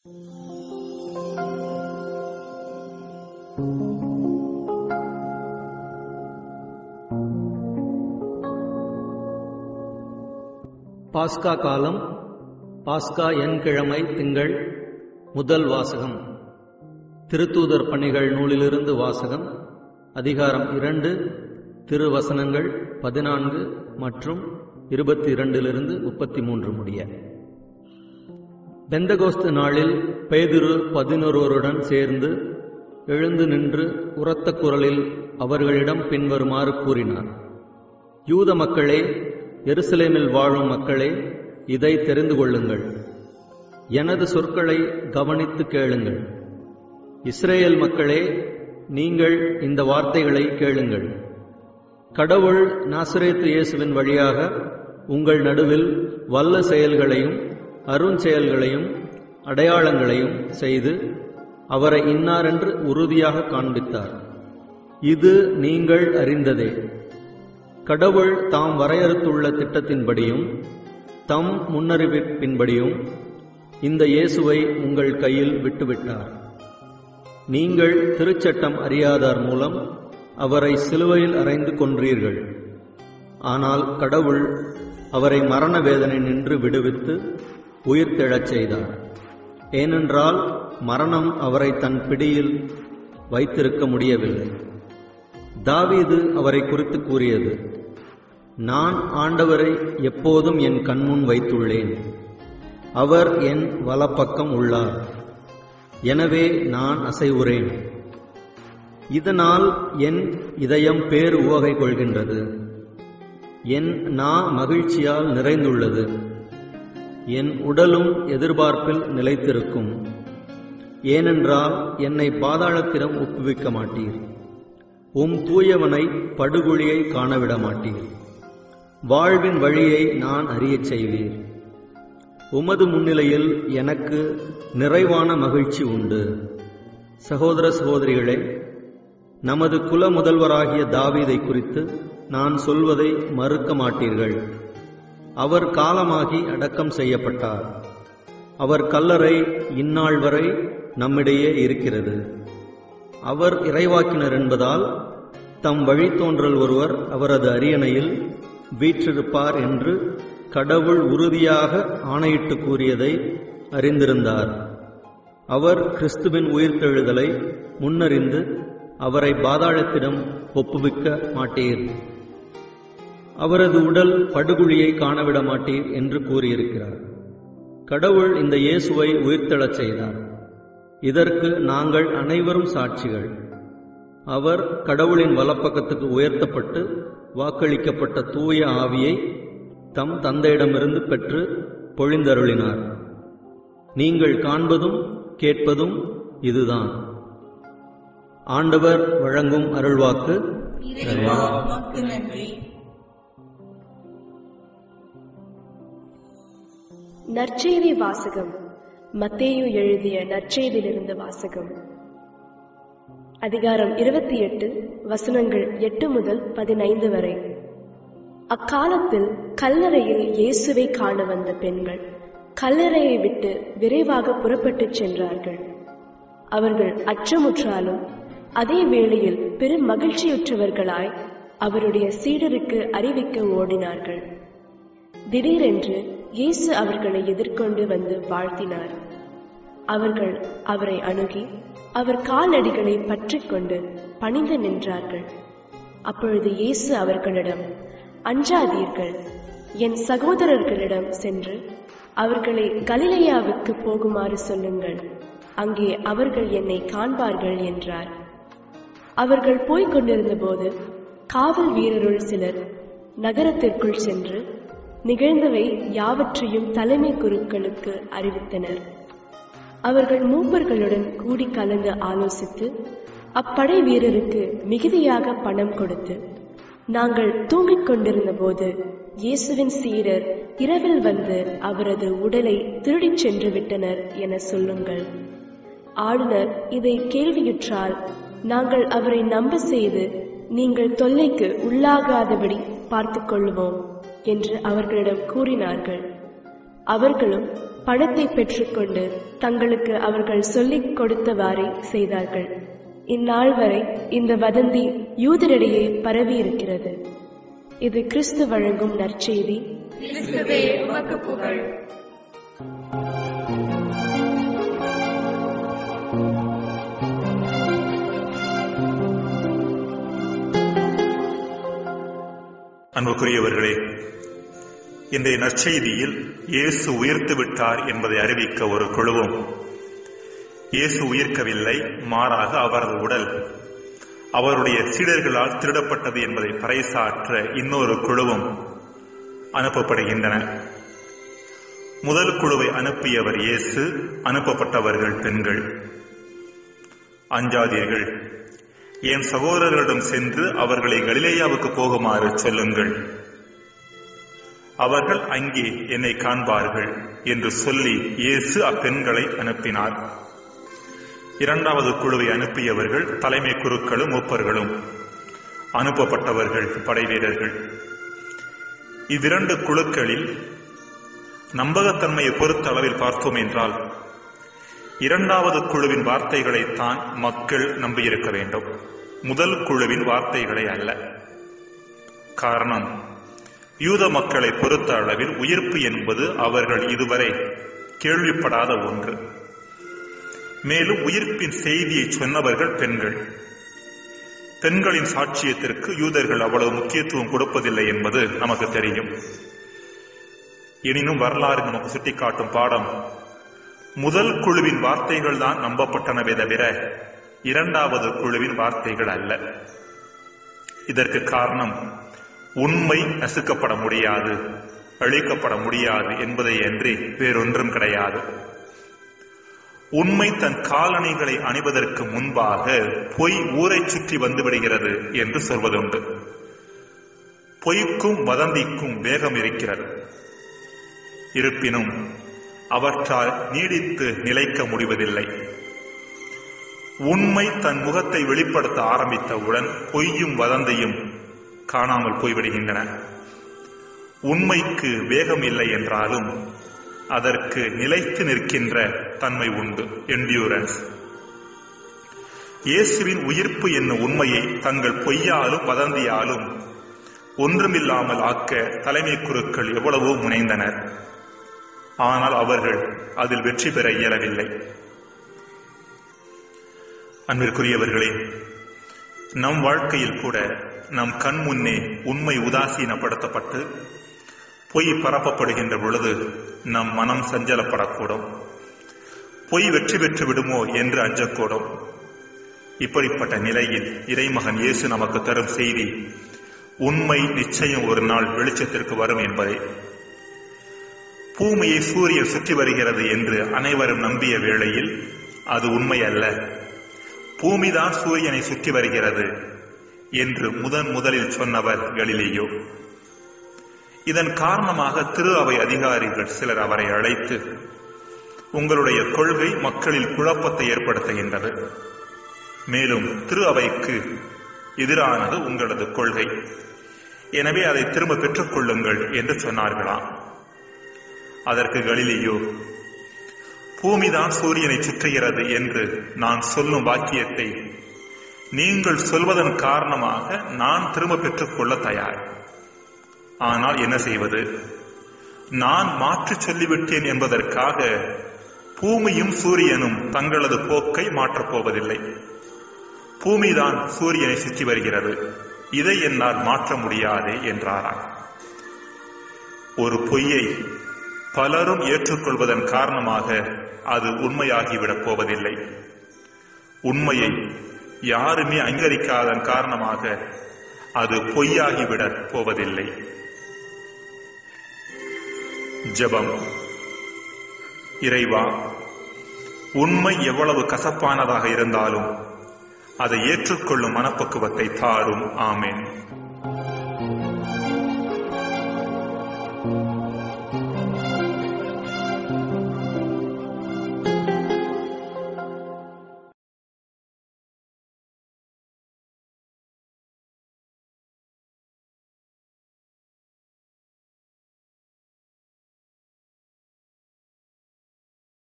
பாஸ்கா காலம் பாஸ்கா எண்கிழமை திங்கள் முதல் வாசகம் திருத்தூதர் பணிகள் நூலிலிருந்து வாசகம் அதிகாரம் இரண்டு திருவசனங்கள் பதினான்கு மற்றும் இருபத்தி இரண்டிலிருந்து முப்பத்தி மூன்று முடிய பெந்தகோஸ்து நாளில் பேதுரு பதினொருவருடன் சேர்ந்து எழுந்து நின்று உரத்த குரலில் அவர்களிடம் பின்வருமாறு கூறினார் யூத மக்களே எருசலேமில் வாழும் மக்களே இதை தெரிந்து கொள்ளுங்கள் எனது சொற்களை கவனித்து கேளுங்கள் இஸ்ரேல் மக்களே நீங்கள் இந்த வார்த்தைகளை கேளுங்கள் கடவுள் நாசரேத்து இயேசுவின் வழியாக உங்கள் நடுவில் வல்ல செயல்களையும் அருஞ்செயல்களையும் அடையாளங்களையும் செய்து அவரை இன்னாரென்று உறுதியாக காண்பித்தார் இது நீங்கள் அறிந்ததே கடவுள் தாம் வரையறுத்துள்ள திட்டத்தின்படியும் தம் முன்னறிவிப்பின்படியும் இந்த இயேசுவை உங்கள் கையில் விட்டுவிட்டார் நீங்கள் திருச்சட்டம் அறியாதார் மூலம் அவரை சிலுவையில் அறைந்து கொன்றீர்கள் ஆனால் கடவுள் அவரை மரண வேதனை நின்று விடுவித்து உயிர்த்தெழச் செய்தார் ஏனென்றால் மரணம் அவரை தன் பிடியில் வைத்திருக்க முடியவில்லை தாவீது அவரை குறித்து கூறியது நான் ஆண்டவரை எப்போதும் என் கண்முன் வைத்துள்ளேன் அவர் என் வலப்பக்கம் உள்ளார் எனவே நான் அசைவுறேன் இதனால் என் இதயம் பேர் உவகை கொள்கின்றது என் நா மகிழ்ச்சியால் நிறைந்துள்ளது என் உடலும் எதிர்பார்ப்பில் நிலைத்திருக்கும் ஏனென்றால் என்னை பாதாளத்திடம் ஒப்புவிக்க மாட்டீர் உம் தூயவனை படுகொழியை காணவிட மாட்டீர் வாழ்வின் வழியை நான் அறியச் செய்வீர் உமது முன்னிலையில் எனக்கு நிறைவான மகிழ்ச்சி உண்டு சகோதர சகோதரிகளே நமது குல முதல்வராகிய தாவீதை குறித்து நான் சொல்வதை மறுக்க மாட்டீர்கள் அவர் காலமாகி அடக்கம் செய்யப்பட்டார் அவர் கல்லறை இந்நாள் வரை நம்மிடையே இருக்கிறது அவர் இறைவாக்கினர் என்பதால் தம் வழித்தோன்றல் ஒருவர் அவரது அரியணையில் வீற்றிருப்பார் என்று கடவுள் உறுதியாக ஆணையிட்டு கூறியதை அறிந்திருந்தார் அவர் கிறிஸ்துவின் உயிர்த்தெழுதலை முன்னறிந்து அவரை பாதாளத்திடம் ஒப்புவிக்க மாட்டீர் அவரது உடல் படுகுழியை காணவிட மாட்டீர் என்று கூறியிருக்கிறார் கடவுள் இந்த இயேசுவை உயிர்த்தெழச் செய்தார் இதற்கு நாங்கள் அனைவரும் சாட்சிகள் அவர் கடவுளின் வலப்பக்கத்துக்கு உயர்த்தப்பட்டு வாக்களிக்கப்பட்ட தூய ஆவியை தம் தந்தையிடமிருந்து பெற்று பொழிந்தருளினார் நீங்கள் காண்பதும் கேட்பதும் இதுதான் ஆண்டவர் வழங்கும் அருள்வாக்கு இறைவா உமக்கு நன்றி நற்செய்தி வாசகம் மத்தேயு எழுதிய நற்செய்தியிலிருந்து வாசகம் அதிகாரம் இருபத்தி எட்டு வசனங்கள் எட்டு முதல் பதினைந்து வரை அக்காலத்தில் கல்லறையில் இயேசுவை காண வந்த பெண்கள் கல்லறையை விட்டு விரைவாக புறப்பட்டுச் சென்றார்கள் அவர்கள் அச்சமுற்றாலும் அதே வேளையில் பெரும் மகிழ்ச்சியுற்றவர்களாய் அவருடைய சீடருக்கு அறிவிக்க ஓடினார்கள் திடீரென்று இயேசு அவர்களை எதிர்கொண்டு வந்து வாழ்த்தினார் அவர்கள் அவரை அணுகி அவர் காலடிகளை பற்றிக்கொண்டு பணிந்து நின்றார்கள் அப்பொழுது இயேசு அவர்களிடம் அஞ்சாதீர்கள் என் சகோதரர்களிடம் சென்று அவர்களை கலிலேயாவுக்கு போகுமாறு சொல்லுங்கள் அங்கே அவர்கள் என்னை காண்பார்கள் என்றார் அவர்கள் போய்க் கொண்டிருந்தபோது காவல் வீரருள் சிலர் நகரத்திற்குள் சென்று நிகழ்ந்தவை யாவற்றையும் தலைமை குருக்களுக்கு அறிவித்தனர் அவர்கள் மூப்பர்களுடன் கூடி கலந்து ஆலோசித்து அப்படை வீரருக்கு மிகுதியாக பணம் கொடுத்து நாங்கள் தூங்கிக் கொண்டிருந்த போது இயேசுவின் சீடர் இரவில் வந்து அவரது உடலை திருடிச் சென்று விட்டனர் என சொல்லுங்கள் ஆளுநர் இதை கேள்வியுற்றால் நாங்கள் அவரை நம்ப செய்து நீங்கள் தொல்லைக்கு உள்ளாகாதபடி பார்த்துக் கொள்வோம் என்று அவர்களிடம் கூறினார்கள் அவர்களும் பணத்தை பெற்றுக்கொண்டு தங்களுக்கு அவர்கள் சொல்லிக் கொடுத்தவாறே செய்தார்கள் இந்நாள் வரை இந்த வதந்தி யூதரிடையே பரவி இருக்கிறது இது கிறிஸ்து வழங்கும் நற்செய்தி கிறிஸ்துவே உமக்கு புகழ் அன்புக்குரியவர்களே இன்றைய நற்செய்தியில் இயேசு உயிர்த்து விட்டார் என்பதை அறிவிக்க ஒரு குழுவும் இயேசு உயிர்க்கவில்லை மாறாக அவரது உடல் அவருடைய சீடர்களால் திருடப்பட்டது என்பதை பறைசாற்ற இன்னொரு குழுவும் அனுப்பப்படுகின்றன முதல் குழுவை அனுப்பியவர் இயேசு அனுப்பப்பட்டவர்கள் பெண்கள் அஞ்சாதீர்கள் என் சகோதரர்களிடம் சென்று அவர்களை கலிலேயாவுக்கு போகுமாறு சொல்லுங்கள் அவர்கள் அங்கே என்னை காண்பார்கள் என்று சொல்லி இயேசு அப்பெண்களை அனுப்பினார் இரண்டாவது குழுவை அனுப்பியவர்கள் தலைமை குருக்களும் மூப்பர்களும் அனுப்பப்பட்டவர்கள் படைவீரர்கள் இவ்விரண்டு குழுக்களில் நம்பகத்தன்மையை பொறுத்த அளவில் பார்த்தோம் என்றால் இரண்டாவது குழுவின் வார்த்தைகளைத்தான் மக்கள் நம்பியிருக்க வேண்டும் முதல் குழுவின் வார்த்தைகளை அல்ல காரணம் யூத மக்களை பொறுத்த அளவில் உயிர்ப்பு என்பது அவர்கள் இதுவரை கேள்விப்படாத ஒன்று மேலும் உயிர்ப்பின் செய்தியை சொன்னவர்கள் பெண்கள் பெண்களின் சாட்சியத்திற்கு யூதர்கள் அவ்வளவு முக்கியத்துவம் கொடுப்பதில்லை என்பது நமக்கு தெரியும் எனினும் வரலாறு நமக்கு சுட்டிக்காட்டும் பாடம் முதல் குழுவின் வார்த்தைகள் தான் நம்பப்பட்டனவே தவிர இரண்டாவது குழுவின் வார்த்தைகள் அல்ல இதற்கு காரணம் உண்மை நசுக்கப்பட முடியாது அழிக்கப்பட முடியாது என்பதை அன்றி வேறொன்றும் கிடையாது உண்மை தன் காலணிகளை அணிவதற்கு முன்பாக பொய் ஊரை சுற்றி வந்து விடுகிறது என்று சொல்வதுண்டு பொய்க்கும் வதந்திக்கும் வேகம் இருக்கிறது இருப்பினும் அவற்றால் நீடித்து நிலைக்க முடிவதில்லை உண்மை தன் முகத்தை வெளிப்படுத்த ஆரம்பித்தவுடன் பொய்யும் வதந்தியும் காணாமல் போய்விடுகின்றன உண்மைக்கு வேகம் இல்லை என்றாலும் அதற்கு நிலைத்து நிற்கின்ற தன்மை உண்டு என்டியூரன்ஸ் இயேசுவின் உயிர்ப்பு என்னும் உண்மையை தங்கள் பொய்யாலும் வதந்தியாலும் ஒன்றுமில்லாமல் ஆக்க தலைமை குருக்கள் எவ்வளவோ முனைந்தனர் ஆனால் அவர்கள் அதில் வெற்றி பெற இயலவில்லை அன்பிற்குரியவர்களே நம் வாழ்க்கையில் கூட நம் கண் முன்னே உண்மை உதாசீனப்படுத்தப்பட்டு பொய் பரப்பப்படுகின்ற பொழுது நம் மனம் சஞ்சலப்படக்கூடும் பொய் வெற்றி பெற்று விடுமோ என்று அஞ்சக்கூடும் இப்படிப்பட்ட நிலையில் இறைமகன் இயேசு நமக்கு தரும் செய்தி உண்மை நிச்சயம் ஒரு நாள் வெளிச்சத்திற்கு வரும் என்பதை பூமியை சூரியன் சுற்றி வருகிறது என்று அனைவரும் நம்பிய வேளையில் அது உண்மை அல்ல பூமிதான் சூரியனை சுற்றி வருகிறது என்று முதன் முதலில் சொன்னவர் கலிலேயோ இதன் காரணமாக திரு அவை அதிகாரிகள் சிலர் அவரை அழைத்து உங்களுடைய கொள்கை மக்களில் குழப்பத்தை ஏற்படுத்துகின்றது மேலும் திரு அவைக்கு எதிரானது உங்களது கொள்கை எனவே அதை திரும்ப பெற்றுக் கொள்ளுங்கள் என்று சொன்னார்களாம் அதற்கு கலிலேயோ பூமிதான் சூரியனை சுற்றுகிறது என்று நான் சொல்லும் வாக்கியத்தை நீங்கள் சொல்வதன் காரணமாக நான் திரும்ப பெற்றுக் கொள்ள தயார் ஆனால் என்ன செய்வது நான் மாற்றி சொல்லிவிட்டேன் என்பதற்காக பூமியும் சூரியனும் தங்களது போக்கை மாற்றப் போவதில்லை பூமிதான் சூரியனை சுற்றி வருகிறது இதை என்னால் மாற்ற முடியாதே என்றாராம் ஒரு பொய்யை பலரும் ஏற்றுக்கொள்வதன் காரணமாக அது உண்மையாகிவிடப் போவதில்லை உண்மையை யாருமே அங்கீகரிக்காதன் காரணமாக அது பொய்யாகிவிடப் போவதில்லை ஜெபம் இறைவா உண்மை எவ்வளவு கசப்பானதாக இருந்தாலும் அதை ஏற்றுக்கொள்ளும் மனப்பக்குவத்தை தாரும் ஆமேன்